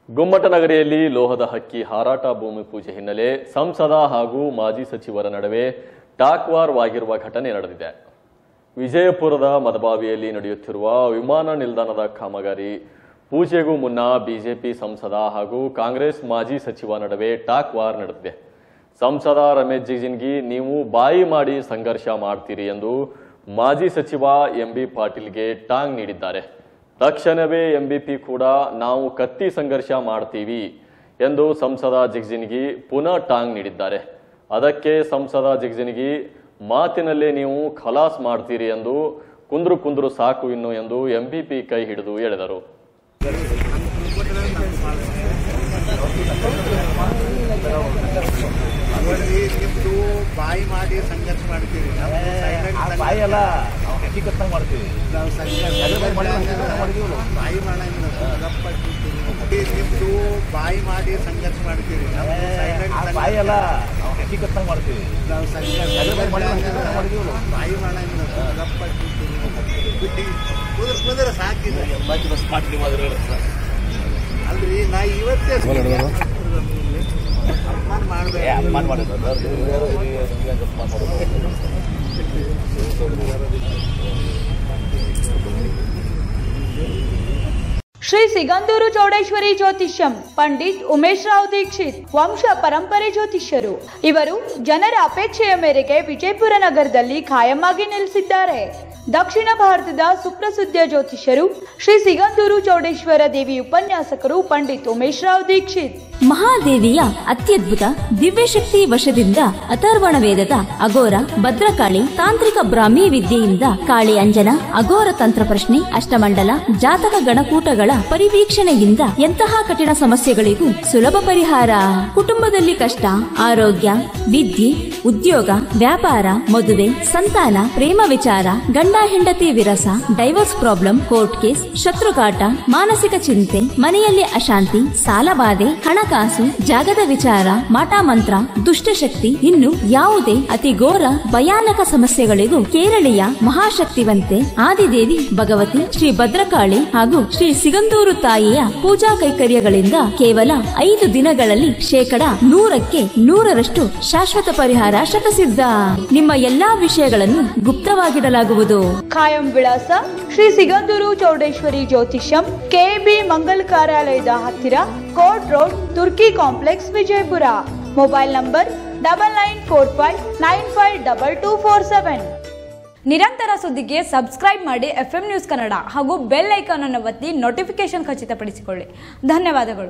ಗುಮ್ಮಟನಗರಿಯಲ್ಲಿ ಲೋಹದ ಹಕ್ಕಿ ಹಾರಾಟ ಭೂಮಿ ಪೂಜೆ ಹಿನ್ನೆಲೆ ಸಂಸದ ಹಾಗೂ ಮಾಜಿ ಸಚಿವರ ನಡುವೆ ಟಾಕ್ವಾರ್ವಾಗಿರುವ ಘಟನೆ ನಡೆದಿದೆ ವಿಜಯಪುರದ ಮದಬಾವಿಯಲ್ಲಿ ನಡೆಯುತ್ತಿರುವ ವಿಮಾನ ನಿಲ್ದಾಣದ ಕಾಮಗಾರಿ ಪೂಜೆಗೂ ಮುನ್ನ ಬಿಜೆಪಿ ಸಂಸದ ಹಾಗೂ ಕಾಂಗ್ರೆಸ್ ಮಾಜಿ ಸಚಿವ ನಡುವೆ ಟಾಕ್ ವಾರ್ ನಡೆದಿದೆ ಸಂಸದ ರಮೇಶ್ ಜಿಗಜಿನ್ಗಿ ನೀವು ಬಾಯಿ ಮಾಡಿ ಸಂಘರ್ಷ ಮಾಡ್ತೀರಿ ಎಂದು ಮಾಜಿ ಸಚಿವ ಎಂಬಿ ಪಾಟೀಲ್ಗೆ ಟಾಂಗ್ ನೀಡಿದ್ದಾರೆ ತಕ್ಷಣವೇ ಎಂಬಿಪಿ ಕೂಡ ನಾವು ಕತ್ತಿ ಸಂಘರ್ಷ ಮಾಡ್ತೀವಿ ಎಂದು ಸಂಸದ ಜಿಗ್ಜಿನ್ಗಿ ಪುನಃ ಟಾಂಗ್ ನೀಡಿದ್ದಾರೆ ಅದಕ್ಕೆ ಸಂಸದ ಜಿಗ್ಜಿನ್ಗಿ ಮಾತಿನಲ್ಲೇ ನೀವು ಖಲಾಸ್ ಮಾಡ್ತೀರಿ ಎಂದು ಕುಂದ್ರು ಕುಂದ್ರು ಸಾಕು ಇನ್ನು ಎಂದು ಎಂಬಿಪಿ ಕೈ ಹಿಡಿದು ಎಳೆದರು ಅವರಲ್ಲಿ ನಿಮ್ದು ಬಾಯಿ ಮಾಡಿ ಸಂಘರ್ಷ ಮಾಡ್ತೀರಿ ನಾವು silent ಸಂಘರ್ಷ- ಬಾಯಿ ಅಲ್ಲ ನಾವು ಹಕ್ಕಿಕತ್ತಂಗ್ ಮಾಡ್ತೀವಿ ನಾವು ಸಂಘರ್ಷ ಎದ್ರ ಮೇಲೆ ಮಾಡಿ ಸಂಘರ್ಷ ಮಾಡಿದೀವಲ್ಲ? ಬಾಯಿ ಮಾಡಂಗಿಲ್ಲ ಗಪ್ಪ ಕೂತೀರಿ. ನಿಮ್ದು ಬಾಯಿ ಮಾಡಿ ಸಂಘರ್ಷ ಮಾಡ್ತೀರಿ ನಾವು silent ಸಂಘರ್ಷ- ಬಾಯಿ ಅಲ್ಲ ನಾವು ಹಕ್ಕಿಕತ್ತಂಗ್ ಮಾಡ್ತೀವಿ ನಾವು ಸಂಘರ್ಷ ಎದ್ರ ಮೇಲೆ ಮಾಡಿ ಸಂಘರ್ಷ ಮಾಡಿದೀವಲ್ಲ? ಬಾಯಿ ಮಾಡಂಗಿಲ್ಲ ಗಪ್ಪ ಕೂತೀರಿ. ಬಿಟ್ಟಿ ಕುದ್ರ ಕುದ್ರ ಸಾಕಿದೆ ಬಾಕಿ ಬಸ್ ಮಾಡ್ತೀವಿ ಅದ್ರ ಅಲ್ರಿ ನಾ ಇವತ್ತೇ ಅಪಮಾನ ಮಾಡ್ಬೇಕು ಅಪಮಾನ ಮಾಡಿದ್ರು ಅಪಮಾನ ಮಾಡೋದು ಶ್ರೀ ಸಿಗಂದೂರು ಚೌಡೇಶ್ವರಿ ಜ್ಯೋತಿಷ್ಯಂ ಪಂಡಿತ್ ಉಮೇಶ್ ರಾವ್ ದೀಕ್ಷಿತ್ ವಂಶ ಪರಂಪರೆ ಜ್ಯೋತಿಷ್ಯರು ಇವರು ಜನರ ಅಪೇಕ್ಷೆಯ ಮೇರೆಗೆ ವಿಜಯಪುರ ನಗರದಲ್ಲಿ ಖಾಯಮಾಗಿ ನೆಲೆಸಿದ್ದಾರೆ ದಕ್ಷಿಣ ಭಾರತದ ಸುಪ್ರಸಿದ್ಧ ಜ್ಯೋತಿಷ್ಯರು ಶ್ರೀ ಸಿಗಂದೂರು ಚೌಡೇಶ್ವರ ದೇವಿ ಉಪನ್ಯಾಸಕರು ಪಂಡಿತ್ ಉಮೇಶ್ ರಾವ್ ದೀಕ್ಷಿತ್ ಮಹಾದೇವಿಯ ಅತ್ಯದ್ಭುತ ದಿವ್ಯಶಕ್ತಿ ವಶದಿಂದ ಅಥರ್ವಣ ವೇದದ ಅಘೋರ ಭದ್ರಕಾಳಿ ತಾಂತ್ರಿಕ ಬ್ರಾಹ್ಮಿ ವಿದ್ಯೆಯಿಂದ ಕಾಳಿ ಅಂಜನ ಅಘೋರ ತಂತ್ರ ಪ್ರಶ್ನೆ ಅಷ್ಟಮಂಡಲ ಜಾತಕ ಗಣಕೂಟಗಳ ಪರಿವೀಕ್ಷಣೆಯಿಂದ ಎಂತಹ ಕಠಿಣ ಸಮಸ್ಯೆಗಳಿಗೂ ಸುಲಭ ಪರಿಹಾರ ಕುಟುಂಬದಲ್ಲಿ ಕಷ್ಟ ಆರೋಗ್ಯ ವಿದ್ಯೆ ಉದ್ಯೋಗ ವ್ಯಾಪಾರ ಮದುವೆ ಸಂತಾನ ಪ್ರೇಮ ವಿಚಾರ ಗಂಡ ಹೆಂಡತಿ ವಿರಸ ಡೈವರ್ಸ್ ಪ್ರಾಬ್ಲಮ್ ಕೋರ್ಟ್ ಕೇಸ್ ಶತ್ರುಕಾಟ ಮಾನಸಿಕ ಚಿಂತೆ ಮನೆಯಲ್ಲಿ ಅಶಾಂತಿ ಸಾಲಬಾಧೆ ಹಣಕಾಸು ಜಾಗದ ವಿಚಾರ ಮಾಟಮಂತ್ರ ದುಷ್ಟಶಕ್ತಿ ಇನ್ನು ಯಾವುದೇ ಅತಿ ಘೋರ ಭಯಾನಕ ಸಮಸ್ಯೆಗಳಿಗೂ ಕೇರಳೀಯ ಮಹಾಶಕ್ತಿವಂತೆ ಆದಿದೇವಿ ಭಗವತಿ ಶ್ರೀ ಭದ್ರಕಾಳಿ ಹಾಗೂ ಶ್ರೀ ಸಿಗಂದೂರು ತಾಯಿಯ ಪೂಜಾ ಕೈಕರ್ಯಗಳಿಂದ ಕೇವಲ ಐದು ದಿನಗಳಲ್ಲಿ ಶೇಕಡ ನೂರಕ್ಕೆ ನೂರರಷ್ಟು ಶಾಶ್ವತ ಪರಿಹಾರ ಶತಸಿದ್ಧ ನಿಮ್ಮ ಎಲ್ಲಾ ವಿಷಯಗಳನ್ನು ಗುಪ್ತವಾಗಿಡಲಾಗುವುದು ಖಾಯಂ ವಿಳಾಸ ಶ್ರೀ ಸಿಗಂದೂರು ಚೌಡೇಶ್ವರಿ ಜ್ಯೋತಿಷ್ಯಂ ಕೆಬಿ ಮಂಗಲ್ ಕಾರ್ಯಾಲಯದ ಹತ್ತಿರ court road Turki complex Vijayapura mobile number double nine four five nine five double two four seven ನಿರಂತರ ಸುದ್ದಿಗೆ ಸಬ್ಸ್ಕ್ರೈಬ್ ಮಾಡಿ ಎಫ್ ನ್ಯೂಸ್ ಕನ್ನಡ ಹಾಗೂ ಬೆಲ್ ಐಕಾನ್ ಅನ್ನು ಒತ್ತಿ ನೋಟಿಫಿಕೇಶನ್ ಖಚಿತಪಡಿಸಿಕೊಳ್ಳಿ ಧನ್ಯವಾದಗಳು